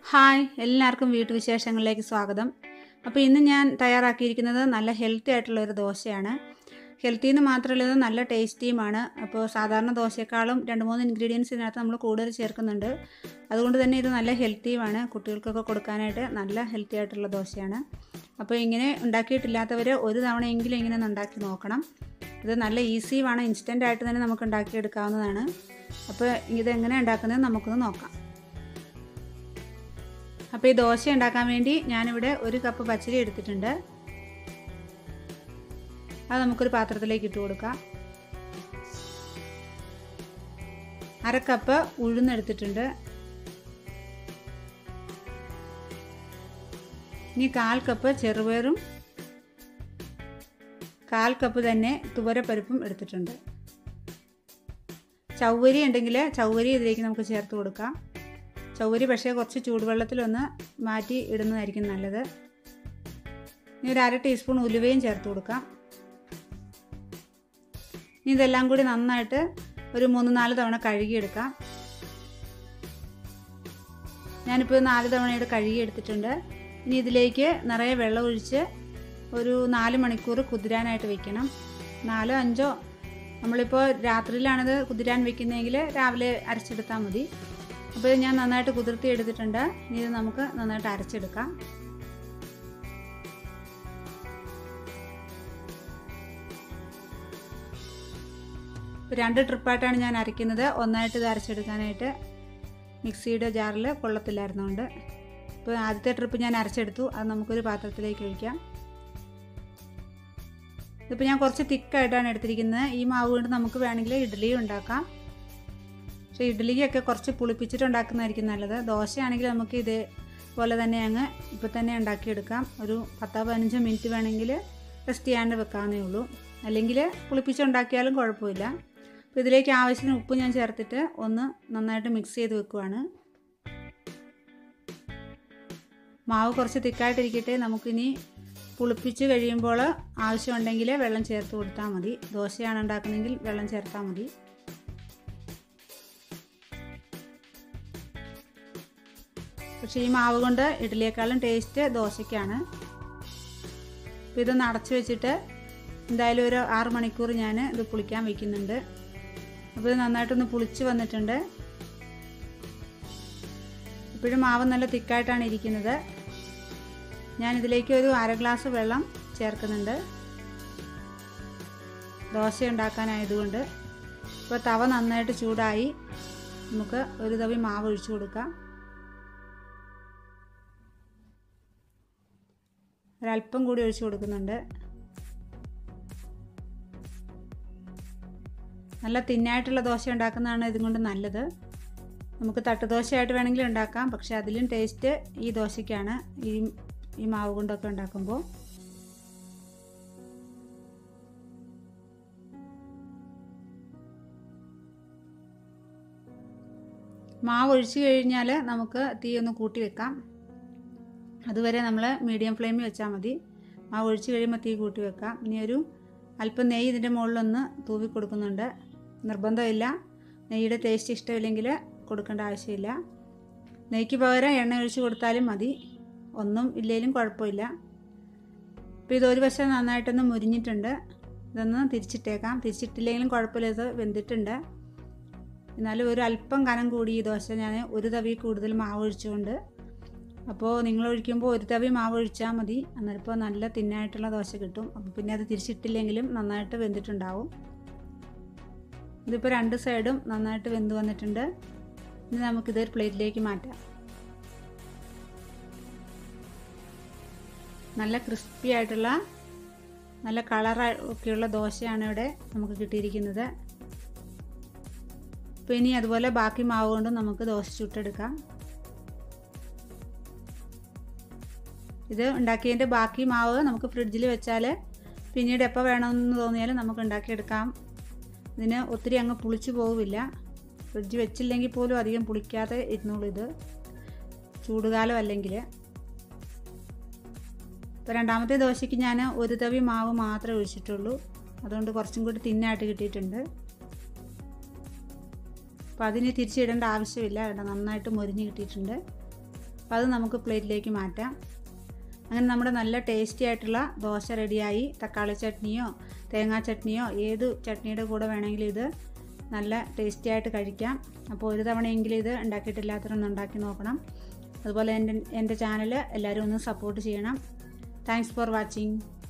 hi എല്ലാവർക്കും വീട്ടുവിശേഷങ്ങളിലേക്ക് സ്വാഗതം അപ്പോൾ ഇന്ന് ഞാൻ തയ്യാറാക്കിയിരിക്കുന്നത് നല്ല ഹെൽത്തി ആയിട്ടുള്ള ഒരു ദോശയാണ് ഹെൽത്തി എന്ന് മാത്രമല്ല ഇത് നല്ല ടേസ്റ്റിയുമാണ് അപ്പോൾ സാധാരണ ദോശയെക്കാളും രണ്ട് മൂന്ന് ഇൻഗ്രീഡിയൻസ് ഇതിനകത്ത് നമ്മൾ കൂടുതൽ ചേർക്കുന്നുണ്ട് അതുകൊണ്ട് തന്നെ ഇത് നല്ല ഹെൽത്തിയുമാണ് കുട്ടികൾക്കൊക്കെ കൊടുക്കാനായിട്ട് നല്ല ഹെൽത്തി ആയിട്ടുള്ള ദോശയാണ് അപ്പോൾ ഇങ്ങനെ ഉണ്ടാക്കിയിട്ടില്ലാത്തവർ ഒരു തവണയെങ്കിലും ഇങ്ങനെ ഒന്ന് ഉണ്ടാക്കി നോക്കണം ഇത് നല്ല ഈസിയുമാണ് ഇൻസ്റ്റൻ്റ് ആയിട്ട് തന്നെ നമുക്ക് ഉണ്ടാക്കിയെടുക്കാവുന്നതാണ് അപ്പോൾ ഇതെങ്ങനെ ഉണ്ടാക്കുന്നത് നമുക്കൊന്ന് നോക്കാം അപ്പോൾ ഈ ദോശ ഉണ്ടാക്കാൻ വേണ്ടി ഞാനിവിടെ ഒരു കപ്പ് പച്ചരി എടുത്തിട്ടുണ്ട് അത് നമുക്കൊരു പാത്രത്തിലേക്ക് ഇട്ട് കൊടുക്കാം അര കപ്പ് ഉഴുന്നെടുത്തിട്ടുണ്ട് ഇനി കാൽ കപ്പ് ചെറുപയറും കാൽ കപ്പ് തന്നെ തുവരപ്പരിപ്പും എടുത്തിട്ടുണ്ട് ചൗവരി ഉണ്ടെങ്കിൽ ചൗവരി ഇതിലേക്ക് നമുക്ക് ചേർത്ത് കൊടുക്കാം ചൗവരി പക്ഷേ കുറച്ച് ചൂടുവെള്ളത്തിലൊന്ന് മാറ്റി ഇടുന്നതായിരിക്കും നല്ലത് ഇനി ഒരു അര ടീസ്പൂൺ ഉലുവയും ചേർത്ത് കൊടുക്കാം ഇനി ഇതെല്ലാം കൂടി നന്നായിട്ട് ഒരു മൂന്ന് നാല് തവണ കഴുകിയെടുക്കാം ഞാനിപ്പോൾ നാല് തവണയുടെ കഴുകി എടുത്തിട്ടുണ്ട് ഇനി ഇതിലേക്ക് നിറയെ വെള്ളം ഒഴിച്ച് ഒരു നാല് മണിക്കൂർ കുതിരാനായിട്ട് വെക്കണം നാലോ അഞ്ചോ നമ്മളിപ്പോൾ രാത്രിയിലാണിത് കുതിരാൻ വെക്കുന്നതെങ്കിൽ രാവിലെ അരച്ചെടുത്താൽ മതി അപ്പോൾ ഇത് ഞാൻ നന്നായിട്ട് കുതിർത്തി എടുത്തിട്ടുണ്ട് ഇനി ഇത് നമുക്ക് നന്നായിട്ട് അരച്ചെടുക്കാം രണ്ട് ട്രിപ്പായിട്ടാണ് ഞാൻ അരയ്ക്കുന്നത് ഒന്നായിട്ട് ഇത് അരച്ചെടുക്കാനായിട്ട് മിക്സിയുടെ ജാറിൽ കൊള്ളത്തില്ലായിരുന്നുകൊണ്ട് ഇപ്പോൾ ആദ്യത്തെ ട്രിപ്പ് ഞാൻ അരച്ചെടുത്തു അത് നമുക്കൊരു പാത്രത്തിലേക്ക് ഒഴിക്കാം ഇതിപ്പോൾ ഞാൻ കുറച്ച് തിക്കായിട്ടാണ് എടുത്തിരിക്കുന്നത് ഈ മാവ് കൊണ്ട് നമുക്ക് വേണമെങ്കിൽ ഇഡ്ഡലിയും ഉണ്ടാക്കാം പക്ഷേ ഇഡ്ഡലിയൊക്കെ കുറച്ച് പുളിപ്പിച്ചിട്ട് ഉണ്ടാക്കുന്നതായിരിക്കും നല്ലത് ദോശയാണെങ്കിൽ നമുക്ക് ഇതേപോലെ തന്നെ അങ്ങ് ഇപ്പോൾ തന്നെ ഉണ്ടാക്കിയെടുക്കാം ഒരു പത്തോ പതിനഞ്ചോ മിനിറ്റ് വേണമെങ്കിൽ റെസ്റ്റ് ചെയ്യാണ്ട് വെക്കാവുന്നേ ഉള്ളൂ അല്ലെങ്കിൽ പുളിപ്പിച്ചുണ്ടാക്കിയാലും കുഴപ്പമില്ല അപ്പോൾ ഇതിലേക്ക് ആവശ്യത്തിന് ഉപ്പ് ഞാൻ ചേർത്തിട്ട് ഒന്ന് നന്നായിട്ട് മിക്സ് ചെയ്ത് വെക്കുവാണ് മാവ് കുറച്ച് തിക്കായിട്ടിരിക്കട്ടെ നമുക്കിനി പുളിപ്പിച്ച് കഴിയുമ്പോൾ ആവശ്യമുണ്ടെങ്കിൽ വെള്ളം ചേർത്ത് കൊടുത്താൽ മതി ദോശയാണ് ഉണ്ടാക്കുന്നതെങ്കിൽ വെള്ളം ചേർത്താൽ മതി പക്ഷേ ഈ മാവ് കൊണ്ട് ഇഡ്ഡലിയേക്കാളും ടേസ്റ്റ് ദോശയ്ക്കാണ് അപ്പോൾ ഇതൊന്ന് അടച്ചു വെച്ചിട്ട് എന്തായാലും ഒരു ആറ് മണിക്കൂർ ഞാൻ ഇത് പുളിക്കാൻ വയ്ക്കുന്നുണ്ട് അപ്പോൾ ഇത് നന്നായിട്ടൊന്ന് പുളിച്ച് വന്നിട്ടുണ്ട് ഇപ്പോഴും മാവ് നല്ല തിക്കായിട്ടാണ് ഇരിക്കുന്നത് ഞാൻ ഇതിലേക്ക് ഒരു അര ഗ്ലാസ് വെള്ളം ചേർക്കുന്നുണ്ട് ദോശ ഉണ്ടാക്കാനായതുകൊണ്ട് ഇപ്പോൾ തവ നന്നായിട്ട് ചൂടായി നമുക്ക് ഒരു തവി മാവ് ഒഴിച്ചു കൊടുക്കാം ഒരല്പം കൂടി ഒഴിച്ചു കൊടുക്കുന്നുണ്ട് നല്ല തിന്നായിട്ടുള്ള ദോശ ഉണ്ടാക്കുന്നതാണ് ഇതും കൊണ്ട് നല്ലത് നമുക്ക് തട്ടുദോശയായിട്ട് വേണമെങ്കിൽ ഉണ്ടാക്കാം പക്ഷേ അതിലും ടേസ്റ്റ് ഈ ദോശയ്ക്കാണ് ഈ ഈ മാവ് കൊണ്ടൊക്കെ ഉണ്ടാക്കുമ്പോൾ മാവ് ഒഴിച്ചു കഴിഞ്ഞാൽ നമുക്ക് തീ ഒന്ന് കൂട്ടി വെക്കാം അതുവരെ നമ്മൾ മീഡിയം ഫ്ലെയിമിൽ വെച്ചാൽ മതി മാവ് ഒഴിച്ച് കഴിയുമ്പോൾ തീ കൂട്ടി വെക്കാം ഇനി ഒരു അല്പം നെയ്യ് ഇതിൻ്റെ മുകളിലൊന്ന് തൂവി കൊടുക്കുന്നുണ്ട് നിർബന്ധമില്ല നെയ്യുടെ ടേസ്റ്റ് ഇഷ്ടമില്ലെങ്കിൽ കൊടുക്കേണ്ട ആവശ്യമില്ല നെയ്ക്ക് പകരം എണ്ണ ഒഴിച്ച് കൊടുത്താലും മതി ഒന്നും ഇല്ലെങ്കിലും കുഴപ്പമില്ല ഇപ്പോൾ ഇതൊരു വശം നന്നായിട്ടൊന്ന് മുരിഞ്ഞിട്ടുണ്ട് ഇതൊന്ന് തിരിച്ചിട്ടേക്കാം തിരിച്ചിട്ടില്ലെങ്കിലും കുഴപ്പമില്ല ഇത് വെന്തിട്ടുണ്ട് എന്നാലും ഒരു അല്പം കനം കൂടി ഈ ദോശ ഞാൻ ഒരു തവി കൂടുതൽ മാവ് ഒഴിച്ചുകൊണ്ട് അപ്പോൾ നിങ്ങൾ ഒഴിക്കുമ്പോൾ ഒരു തവി മാവ് ഒഴിച്ചാൽ മതി അന്നേരപ്പോൾ നല്ല തിന്നായിട്ടുള്ള ദോശ കിട്ടും അപ്പോൾ പിന്നെ അത് തിരിച്ചിട്ടില്ലെങ്കിലും നന്നായിട്ട് വെന്തിട്ടുണ്ടാവും ഇതിപ്പോൾ രണ്ട് സൈഡും നന്നായിട്ട് വെന്ത് വന്നിട്ടുണ്ട് ഇനി നമുക്കിതൊരു പ്ലേറ്റിലേക്ക് മാറ്റാം നല്ല ക്രിസ്പി ആയിട്ടുള്ള നല്ല കളർ ഒക്കെയുള്ള ദോശയാണ് ഇവിടെ നമുക്ക് കിട്ടിയിരിക്കുന്നത് അപ്പോൾ ഇനി അതുപോലെ ബാക്കി മാവ് കൊണ്ട് നമുക്ക് ദോശ ചുട്ടെടുക്കാം ഇത് ഉണ്ടാക്കിയതിൻ്റെ ബാക്കി മാവ് നമുക്ക് ഫ്രിഡ്ജിൽ വെച്ചാൽ പിന്നീട് എപ്പോൾ വേണമെന്ന് തോന്നിയാലും നമുക്ക് ഉണ്ടാക്കിയെടുക്കാം ഇതിന് ഒത്തിരി അങ്ങ് പുളിച്ചു പോവില്ല ഫ്രിഡ്ജ് വെച്ചില്ലെങ്കിൽ പോലും അധികം പുളിക്കാതെ ഇരുന്നോളൂ ഇത് ചൂടുകാലം അല്ലെങ്കിൽ ഇപ്പോൾ രണ്ടാമത്തെ ദോശയ്ക്ക് ഞാൻ ഒരു തവി മാവ് മാത്രമേ ഒഴിച്ചിട്ടുള്ളൂ അതുകൊണ്ട് കുറച്ചും കൂടി തിന്നായിട്ട് കിട്ടിയിട്ടുണ്ട് അപ്പോൾ അതിന് തിരിച്ചിടേണ്ട ആവശ്യമില്ല കേട്ടോ നന്നായിട്ട് മൊരിഞ്ഞ് കിട്ടിയിട്ടുണ്ട് അപ്പോൾ അത് നമുക്ക് പ്ലേറ്റിലേക്ക് മാറ്റാം അങ്ങനെ നമ്മുടെ നല്ല ടേസ്റ്റി ആയിട്ടുള്ള ദോശ റെഡിയായി തക്കാളി ചട്നിയോ തേങ്ങാ ചട്നിയോ ഏത് ചട്നിയുടെ കൂടെ വേണമെങ്കിലും ഇത് നല്ല ടേസ്റ്റി ആയിട്ട് കഴിക്കാം അപ്പോൾ ഒരു തവണയെങ്കിലും ഇത് ഉണ്ടാക്കിയിട്ടില്ലാത്തവരൊന്ന് ഉണ്ടാക്കി നോക്കണം അതുപോലെ എൻ്റെ എൻ്റെ ചാനൽ എല്ലാവരും ഒന്ന് സപ്പോർട്ട് ചെയ്യണം താങ്ക്സ് ഫോർ വാച്ചിങ്